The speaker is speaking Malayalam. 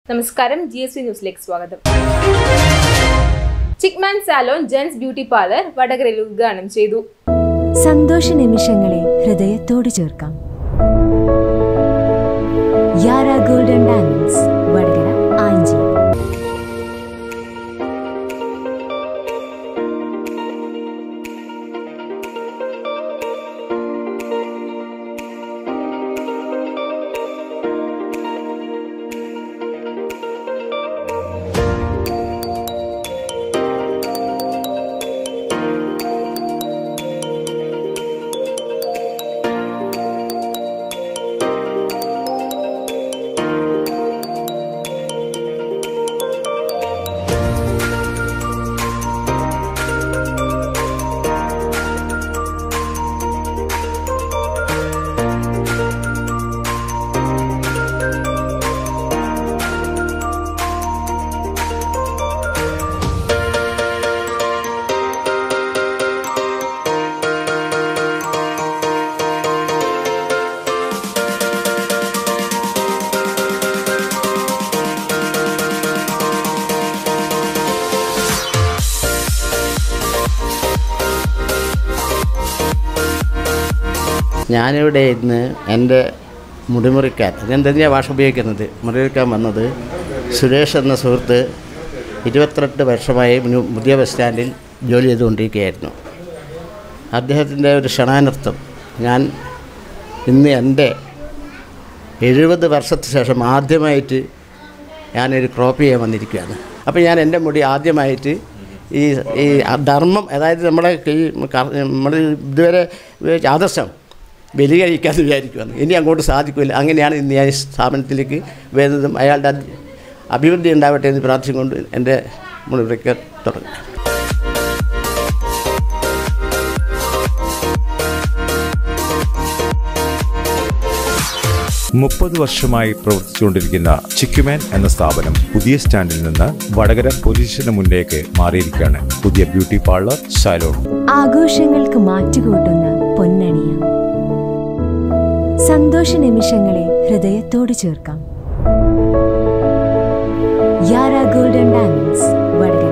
നമസ്കാരം ജി എസ് വി ന്യൂസിലേക്ക് സ്വാഗതം ചിക്മാൻ സാലോൺ ജെൻസ് ബ്യൂട്ടി പാർലർ വടകരയിൽ ഉദ്ഘാടനം ചെയ്തു സന്തോഷ നിമിഷങ്ങളെ ഹൃദയത്തോട് ചേർക്കാം യാര ഗോൾഡൻ ഡയമണ്ട്സ് വടകര ആഞ്ചി ഞാനിവിടെ ഇന്ന് എൻ്റെ മുടിമുറിക്കാൻ ഞാൻ തന്നെയാണ് ഭാഷ ഉപയോഗിക്കുന്നത് മുടിമുറിക്കാൻ വന്നത് സുരേഷ് എന്ന സുഹൃത്ത് ഇരുപത്തിരണ്ട് വർഷമായി ന്യൂ- പുതിയ ബസ് സ്റ്റാൻഡിൽ ജോലി ചെയ്തുകൊണ്ടിരിക്കുകയായിരുന്നു അദ്ദേഹത്തിൻ്റെ ഒരു ക്ഷണാനൃത്തം ഞാൻ ഇന്ന് എൻ്റെ എഴുപത് വർഷത്തിന് ശേഷം ആദ്യമായിട്ട് ഞാനൊരു ക്രോപ്പ് ചെയ്യാൻ വന്നിരിക്കുകയാണ് അപ്പോൾ ഞാൻ എൻ്റെ മുടി ആദ്യമായിട്ട് ഈ ഈ ധർമ്മം അതായത് നമ്മുടെ ഈ നമ്മൾ ഇതുവരെ ഉപയോഗിച്ച ആദർശം ബലി കഴിക്കാതെ വിചാരിക്കുവാണ് ഇനി അങ്ങോട്ട് സാധിക്കില്ല അങ്ങനെയാണ് ഇന്ന് ഞാൻ ഈ സ്ഥാപനത്തിലേക്ക് വരുന്നതും അയാളുടെ അഭി- അഭിവൃദ്ധി ഉണ്ടാവട്ടെ എന്ന് പ്രാർത്ഥിച്ചുകൊണ്ട് എൻ്റെ മുഴുവൻ തുടങ്ങി മുപ്പത് വർഷമായി പ്രവർത്തിച്ചുകൊണ്ടിരിക്കുന്ന ചിക്കുമാൻ എന്ന സ്ഥാപനം പുതിയ സ്റ്റാൻഡിൽ നിന്ന് വടകര പോലീസ് സ്റ്റേഷന് മുന്നിലേക്ക് മാറിയിരിക്കുകയാണ് പുതിയ ബ്യൂട്ടി പാർലർ സലോൺ ആഘോഷങ്ങൾക്ക് മാറ്റുകൂട്ടുന്ന പൊന്നണിയ സന്തോഷ നിമിഷങ്ങളെ ഹൃദയത്തോട് ചേർക്കാം യാര ഗോൾഡൻ ഡയമണ്ട്സ് വടകര